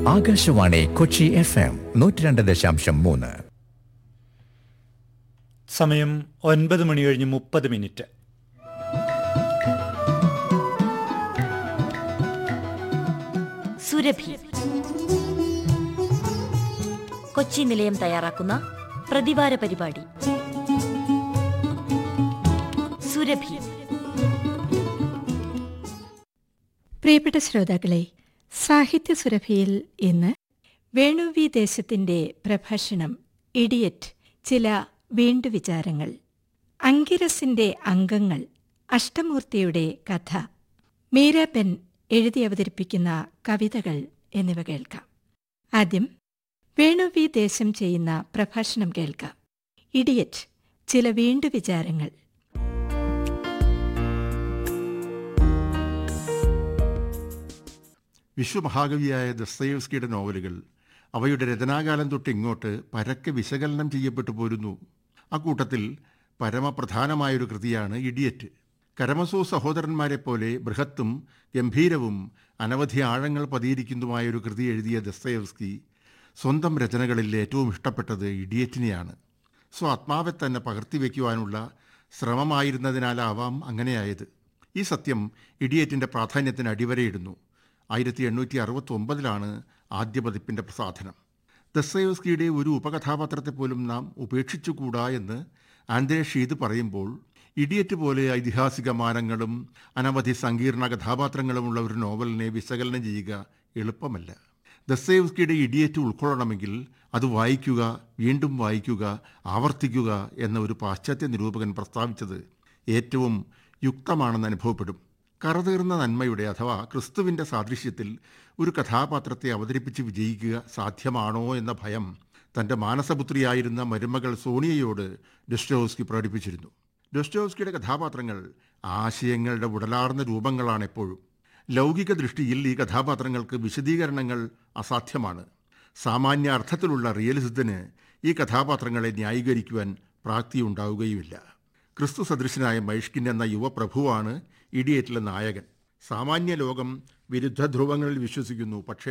Akashvani Kochi F M നൂറ്റി രണ്ട് ദശാംശം മൂന്ന് സമയം ഒൻപത് മണി കഴിഞ്ഞ് മുപ്പത് മിനിറ്റ് സുരഭി കൊച്ചി നിലയം തയ്യാറാക്കുന്ന പ്രതിവാര പരിപാടി സുരഭി പ്രിയപ്പെട്ട ശ്രോതാക്കളെ സാഹിത്യ സുരഭിയിൽ ഇന്ന് വേണു വി ദേശത്തിന്റെ പ്രഭാഷണം ഇഡിയറ്റ് ചില വീണ്ടുവിചാരങ്ങൾ അങ്കിരസിന്റെ അംഗങ്ങൾ അഷ്ടമൂർത്തിയുടെ കഥ മീരാബെൻ എഴുതി അവതരിപ്പിക്കുന്ന കവിതകൾ എന്നിവ കേൾക്കാം ആദ്യം വേണു വി ദേശം ചെയ്യുന്ന പ്രഭാഷണം കേൾക്കാം ഇഡിയറ്റ് ചില വീണ്ടുവിചാരങ്ങൾ വിശ്വമഹാകവിയായ ദസ്തയേവ്സ്കിയുടെ നോവലുകൾ അവയുടെ രചനാകാലം തൊട്ട് ഇങ്ങോട്ട് പരക്കെ വിശകലനം ചെയ്യപ്പെട്ടു പോരുന്നു അക്കൂട്ടത്തിൽ പരമപ്രധാനമായൊരു കൃതിയാണ് ഇഡിയറ്റ് കരമസോ സഹോദരന്മാരെ പോലെ ബൃഹത്തും ഗംഭീരവും അനവധി ആഴങ്ങൾ പതിയിരിക്കുന്നതുമായൊരു കൃതി എഴുതിയ ദസ്തയേവ്സ്കി സ്വന്തം രചനകളിൽ ഏറ്റവും ഇഷ്ടപ്പെട്ടത് ഇഡിയറ്റിനെയാണ് സ്വാത്മാവെ തന്നെ പകർത്തിവെക്കുവാനുള്ള ശ്രമമായിരുന്നതിനാലാവാം അങ്ങനെയായത് ഈ സത്യം ഇഡിയറ്റിൻ്റെ പ്രാധാന്യത്തിന് അടിവരയിടുന്നു ആയിരത്തി എണ്ണൂറ്റി അറുപത്തി ഒമ്പതിലാണ് ആദ്യ പതിപ്പിൻ്റെ പ്രസാധനം ദസ്തയോസ്കിയുടെ ഒരു ഉപകഥാപാത്രത്തെ പോലും നാം ഉപേക്ഷിച്ചുകൂടാ എന്ന് ആന്ദ്രേ ഷീദ് പറയുമ്പോൾ ഇഡിയറ്റ് പോലെ ഐതിഹാസിക മാനങ്ങളും അനവധി സങ്കീർണ കഥാപാത്രങ്ങളുമുള്ള ഒരു നോവലിനെ വിശകലനം ചെയ്യുക എളുപ്പമല്ല ദസ്തേവ്സ്കിയുടെ ഇഡിയറ്റ് ഉൾക്കൊള്ളണമെങ്കിൽ അത് വായിക്കുക വീണ്ടും വായിക്കുക ആവർത്തിക്കുക എന്ന ഒരു പാശ്ചാത്യ നിരൂപകൻ പ്രസ്താവിച്ചത് ഏറ്റവും യുക്തമാണെന്ന് അനുഭവപ്പെടും കറതീർന്ന നന്മയുടെ അഥവാ ക്രിസ്തുവിൻ്റെ സാദൃശ്യത്തിൽ ഒരു കഥാപാത്രത്തെ അവതരിപ്പിച്ച് വിജയിക്കുക സാധ്യമാണോ എന്ന ഭയം തൻ്റെ മാനസപുത്രിയായിരുന്ന മരുമകൾ സോണിയയോട് ഡൊസ്റ്റോവ്സ്കി പ്രകടിപ്പിച്ചിരുന്നു ഡൊസ്റ്റോവ്സ്കിയുടെ കഥാപാത്രങ്ങൾ ആശയങ്ങളുടെ ഉടലാർന്ന രൂപങ്ങളാണ് എപ്പോഴും ലൗകിക ദൃഷ്ടിയിൽ ഈ കഥാപാത്രങ്ങൾക്ക് വിശദീകരണങ്ങൾ അസാധ്യമാണ് സാമാന്യ അർത്ഥത്തിലുള്ള റിയലിസത്തിന് ഈ കഥാപാത്രങ്ങളെ ന്യായീകരിക്കുവാൻ പ്രാപ്തിയുണ്ടാവുകയുമില്ല ക്രിസ്തു സദൃശനായ മൈഷ്കിൻ എന്ന യുവപ്രഭുവാണ് ഇഡിയറ്റിലെ നായകൻ സാമാന്യ ലോകം വിരുദ്ധ ധ്രുവങ്ങളിൽ വിശ്വസിക്കുന്നു പക്ഷേ